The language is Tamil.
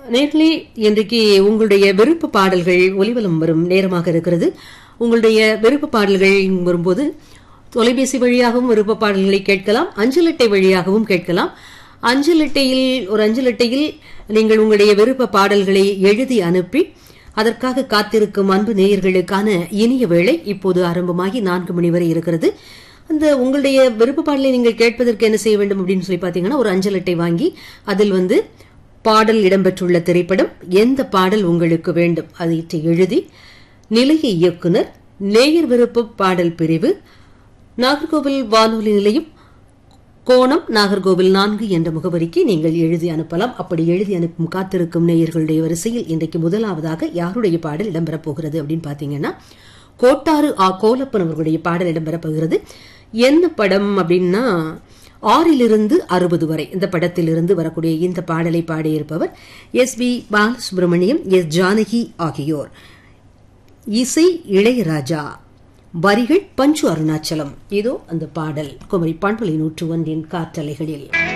நேர்களே இன்றைக்கு உங்களுடைய விருப்ப பாடல்கள் ஒலிவலம் வரும் நேரமாக இருக்கிறது உங்களுடைய விருப்ப பாடல்கள் வரும்போது தொலைபேசி வழியாகவும் விருப்ப பாடல்களை கேட்கலாம் அஞ்சல் அட்டை வழியாகவும் கேட்கலாம் அஞ்சல் அட்டையில் ஒரு அஞ்சல் அட்டையில் நீங்கள் உங்களுடைய விருப்ப பாடல்களை எழுதி அனுப்பி அதற்காக காத்திருக்கும் அன்பு நேயர்களுக்கான இனிய வேளை இப்போது ஆரம்பமாகி நான்கு மணி வரை இருக்கிறது அந்த உங்களுடைய விருப்ப பாடலை நீங்கள் கேட்பதற்கு என்ன செய்ய வேண்டும் அப்படின்னு சொல்லி பார்த்தீங்கன்னா ஒரு அஞ்சல் அட்டை வாங்கி அதில் வந்து பாடல் இடம்பெற்றுள்ள திரைப்படம் எந்த பாடல் உங்களுக்கு வேண்டும் அதை எழுதி நிலைய இயக்குனர் நேயர் விருப்ப பாடல் பிரிவு நாகர்கோவில் வானொலி நிலையம் கோணம் நாகர்கோவில் நான்கு என்ற முகவரிக்கு நீங்கள் எழுதி அனுப்பலாம் அப்படி எழுதி அனுப்பும் காத்திருக்கும் நேயர்களுடைய வரிசையில் இன்றைக்கு முதலாவதாக யாருடைய பாடல் இடம்பெறப் போகிறது அப்படின்னு பார்த்தீங்கன்னா கோட்டாறு ஆ கோலப்பன் அவர்களுடைய பாடல் இடம்பெறப் போகிறது என்ன படம் அப்படின்னா ஆறிலிருந்து அறுபது வரை இந்த படத்திலிருந்து வரக்கூடிய இந்த பாடலை பாடியிருப்பவர் S P Balasubrahmanyam S Janaki ஆகியோர் இசை இளையராஜா வரிகள் பஞ்சு அருணாச்சலம் இதோ அந்த பாடல் குமரி பண்பலை நூற்று ஒன்றின் காற்றலைகளில்